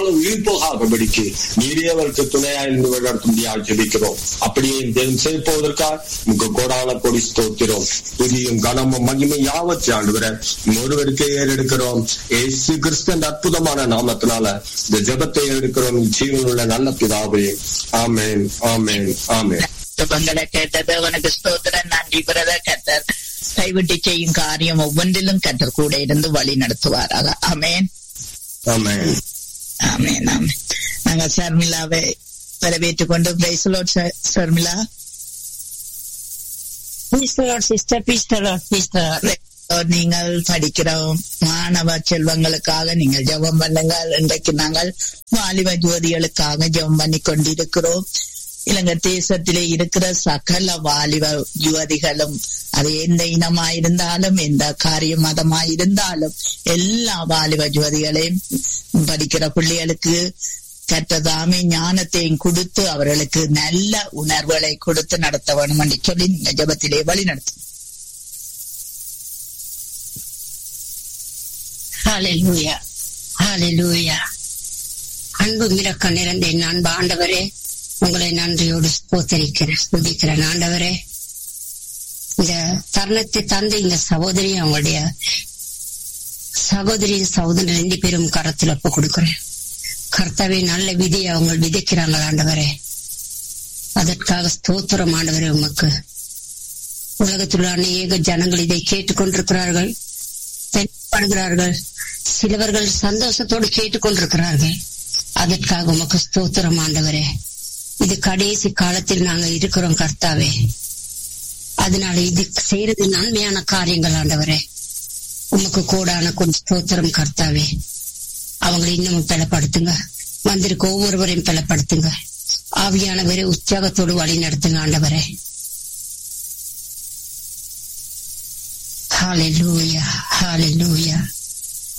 அவர் உயிர் போகாதபடிக்கு நீரே அவருக்கு துணையா இருந்து வழிநடத்தும்படியாக ஜெபிக்கிறோம் அப்படியே தேவன் செய்ப்போவதற்காக உங்க கோடான கொடி ஸ்தோத்திரம் துதியும் கனமும் மகிமை யாவற்றை ஆண்டு ஒருவருக்கே ஏறெடுக்கிறோம் ஏசு கிறிஸ்தன் அற்புதமான நாமத்தினால இந்த ஜெபத்தை ஏறெடுக்கிறோம் ஜீவனுள்ள நல்ல பிதாவே ஆமேன் ஆமேன் ஆமேன் ஜபங்களை கேட்டது அவனுக்கு ஸ்தோத்திரம் நன்றி பிரத கத்தர் கைவிட்டு செய்யும் காரியம் ஒவ்வொன்றிலும் கத்தர் கூட இருந்து வழி நடத்துவாராக அமேன் ஆமேன் ஆமேன் ஆமேன் நாங்க சர்மிளாவை வரவேற்றுக் கொண்டு பிரைசலோட் சர்மிளா சிஸ்டர் பீஸ்டர் பீஸ்டர் நீங்கள் படிக்கிற மாணவ செல்வங்களுக்காக நீங்கள் ஜெபம் பண்ணுங்கள் இன்றைக்கு நாங்கள் வாலிப ஜோதிகளுக்காக ஜெபம் பண்ணி கொண்டிருக்கிறோம் இலங்கை தேசத்திலே இருக்கிற சகல வாலிப யுவதிகளும் அது எந்த இனமாயிருந்தாலும் எந்த காரிய மதமாயிருந்தாலும் எல்லா வாலிப ஜோதிகளையும் படிக்கிற பிள்ளைகளுக்கு கற்றதாமே ஞானத்தையும் கொடுத்து அவர்களுக்கு நல்ல உணர்வுகளை கொடுத்து நடத்த வேணும் என்று சொல்லி நீங்க ஜபத்திலே வழி நடத்தும் ஹalleluya ஹalleluya அன்பு மிரக்க நிறைந்த என் அன்பு ஆண்டவரே உங்களை நன்றியோடு ஸ்தோத்தரிக்கிறேன் ஸ்துதிக்கிறேன் ஆண்டவரே இந்த தருணத்தை தந்து இந்த சகோதரி அவங்களுடைய சகோதரி சகோதரி ரெண்டு பேரும் கரத்தில் ஒப்பு கொடுக்கிறேன் கர்த்தாவே நல்ல விதியை அவங்க விதைக்கிறாங்க ஆண்டவரே அதற்காக ஸ்தோத்திரம் ஆண்டவரே உமக்கு உலகத்தில் உள்ள அநேக ஜனங்கள் இதை கேட்டுக்கொண்டிருக்கிறார்கள் தென்படுகிறார்கள் சிலவர்கள் சந்தோஷத்தோடு கேட்டுக்கொண்டிருக்கிறார்கள் அதற்காக உமக்கு ஸ்தோத்திரம் ஆண்டவரே இது கடைசி காலத்தில் நாங்க இருக்கிறோம் கர்த்தாவே அதனால இது செய்யறது நன்மையான காரியங்கள் ஆண்டவரே உமக்கு கூடான கொஞ்சம் ஸ்தோத்திரம் கர்த்தாவே அவங்களை இன்னமும் பலப்படுத்துங்க வந்திருக்க ஒவ்வொருவரையும் பலப்படுத்துங்க ஆவியானவரை உற்சாகத்தோடு வழி நடத்துங்க ஆண்டவரே ஹalleluya ஹalleluya